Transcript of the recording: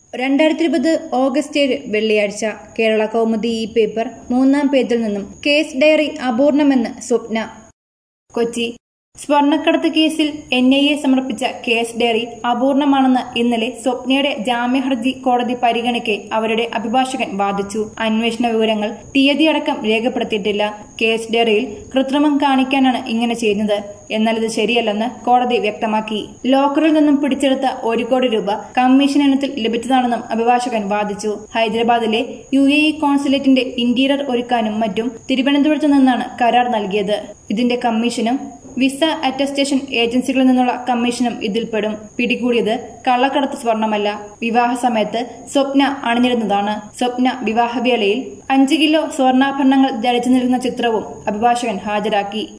രണ്ടായിരത്തി ഇരുപത് ഓഗസ്റ്റ് ഏഴ് വെള്ളിയാഴ്ച കേരള കൗമുദി ഈ പേപ്പർ മൂന്നാം പേജിൽ നിന്നും കേസ് ഡയറി അപൂർണമെന്ന് സ്വപ്ന കൊച്ചി സ്വർണ്ണക്കടത്ത് കേസിൽ എൻ ഐ എ സമർപ്പിച്ച കേസ് ഡയറി അപൂർണമാണെന്ന് ഇന്നലെ സ്വപ്നയുടെ ജാമ്യഹർജി കോടതി പരിഗണിക്കെ അവരുടെ അഭിഭാഷകൻ വാദിച്ചു അന്വേഷണ വിവരങ്ങൾ തീയതിയടക്കം രേഖപ്പെടുത്തിയിട്ടില്ല കേസ് ഡയറിയിൽ കൃത്രിമം കാണിക്കാനാണ് ഇങ്ങനെ ചെയ്യുന്നത് എന്നാൽ ഇത് ശരിയല്ലെന്ന് കോടതി വ്യക്തമാക്കി ലോക്കറിൽ നിന്നും പിടിച്ചെടുത്ത ഒരു കോടി രൂപ കമ്മീഷൻ ഇനത്തിൽ ലഭിച്ചതാണെന്നും അഭിഭാഷകൻ വാദിച്ചു ഹൈദരാബാദിലെ യു എ ഇ കോൺസുലേറ്റിന്റെ ഇന്റീരിയർ ഒരുക്കാനും മറ്റും തിരുവനന്തപുരത്ത് നിന്നാണ് കരാർ നൽകിയത് ഇതിന്റെ കമ്മീഷനും വിസ അറ്റസ്റ്റേഷൻ ഏജൻസികളിൽ നിന്നുള്ള കമ്മീഷനും ഇതിൽപ്പെടും പിടികൂടിയത് കള്ളക്കടത്ത് സ്വർണമല്ല വിവാഹ സമയത്ത് സ്വപ്ന അണിഞ്ഞിരുന്നതാണ് സ്വപ്ന വിവാഹവേളയിൽ അഞ്ച് കിലോ സ്വർണ്ണാഭരണങ്ങൾ ധരിച്ചു നിൽക്കുന്ന ചിത്രവും അഭിഭാഷകൻ ഹാജരാക്കി